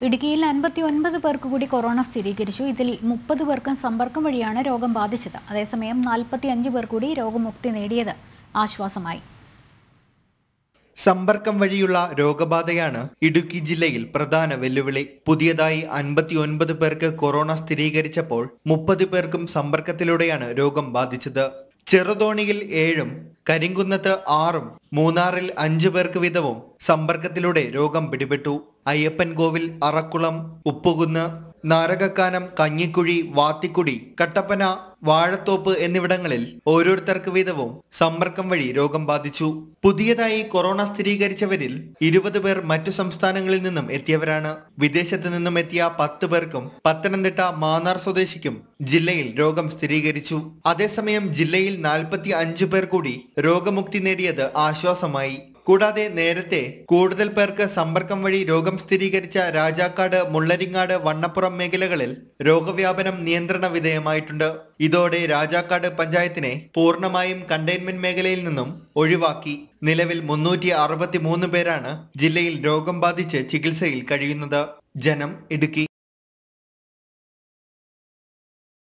ഇടുക്കിയിൽ അൻപത്തി ഒൻപത് പേർക്ക് കൂടി കൊറോണ സ്ഥിരീകരിച്ചു ഇതിൽ മുപ്പത് പേർക്കും സമ്പർക്കം വഴിയാണ് രോഗം ബാധിച്ചത് അതേസമയം നാൽപ്പത്തി അഞ്ച് പേർ കൂടി രോഗമുക്തി നേടിയത് ആശ്വാസമായി സമ്പർക്കം വഴിയുള്ള രോഗബാധയാണ് ഇടുക്കി ജില്ലയിൽ പ്രധാന വെല്ലുവിളി പുതിയതായി അൻപത്തിയൊൻപത് പേർക്ക് കൊറോണ സ്ഥിരീകരിച്ചപ്പോൾ മുപ്പത് പേർക്കും സമ്പർക്കത്തിലൂടെയാണ് രോഗം ബാധിച്ചത് ചെറുതോണിയിൽ ഏഴും കരിങ്കുന്നത്ത് ആറും മൂന്നാറിൽ അഞ്ചു പേർക്ക് വീതവും സമ്പർക്കത്തിലൂടെ രോഗം പിടിപെട്ടു അയ്യപ്പൻകോവിൽ അറക്കുളം ഉപ്പുകുന്ന് നാരകക്കാനം കഞ്ഞിക്കുഴി വാത്തിക്കുടി കട്ടപ്പന വാഴത്തോപ്പ് എന്നിവിടങ്ങളിൽ ഓരോരുത്തർക്ക് വീതവും സമ്പർക്കം വഴി രോഗം ബാധിച്ചു പുതിയതായി കൊറോണ സ്ഥിരീകരിച്ചവരിൽ ഇരുപത് പേർ മറ്റു സംസ്ഥാനങ്ങളിൽ നിന്നും എത്തിയവരാണ് വിദേശത്ത് നിന്നും എത്തിയ പത്ത് പേർക്കും പത്തനംതിട്ട മാന്നാർ സ്വദേശിക്കും ജില്ലയിൽ രോഗം സ്ഥിരീകരിച്ചു അതേസമയം ജില്ലയിൽ നാൽപ്പത്തി അഞ്ച് പേർ കൂടി രോഗമുക്തി നേടിയത് ആശ്വാസമായി കൂടാതെ നേരത്തെ കൂടുതൽ പേർക്ക് സമ്പർക്കം വഴി രോഗം സ്ഥിരീകരിച്ച രാജാക്കാട് മുള്ളരിങ്ങാട് വണ്ണപ്പുറം മേഖലകളിൽ രോഗവ്യാപനം നിയന്ത്രണ വിധേയമായിട്ടുണ്ട് ഇതോടെ രാജാക്കാട് പഞ്ചായത്തിനെ പൂർണ്ണമായും കണ്ടെയ്ൻമെന്റ് മേഖലയിൽ നിന്നും ഒഴിവാക്കി നിലവിൽ മുന്നൂറ്റി അറുപത്തി മൂന്ന് പേരാണ് ജില്ലയിൽ രോഗം ബാധിച്ച് ചികിത്സയിൽ കഴിയുന്നത് ജനം ഇടുക്കി